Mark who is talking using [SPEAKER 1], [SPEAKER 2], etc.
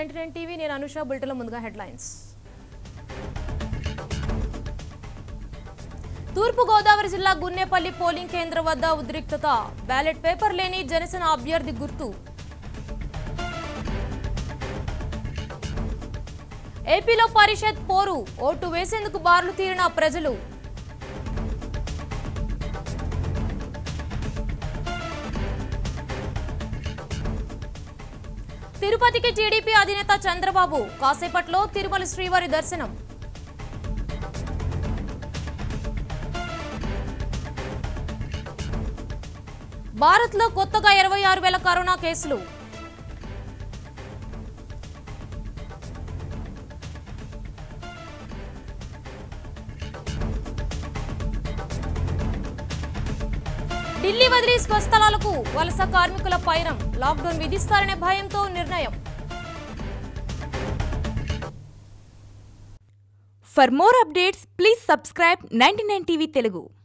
[SPEAKER 1] Ninety nine TV నేను అనుష బులెటిన్లో ముందుగా హెడ్లైన్స్ తూర్పు గోదావరి జిల్లా గున్నేపల్లి పోలింగ్ కేంద్రం వద్ద ఉద్రిక్తత బ్యాలెట్ పేపర్ లేని జనసేన అభ్యర్థి గుర్తు ఏపీలో పరిషత్ పోరు ఓటు వేసేందుకు బార్లు తీరిన ప్రజలు తిరుపతికి టీడీపీ అధినేత చంద్రబాబు కాసేపట్లో తిరుమల శ్రీవారి దర్శనం భారత్లో కొత్తగా ఇరవై ఆరు వేల కరోనా కేసులు ఢిల్లీ వదిలి స్వస్థలాలకు వలస కార్మికుల పయనం లాక్డౌన్ విధిస్తారనే భయంతో నిర్ణయం
[SPEAKER 2] For more updates, please subscribe 99 TV Telugu.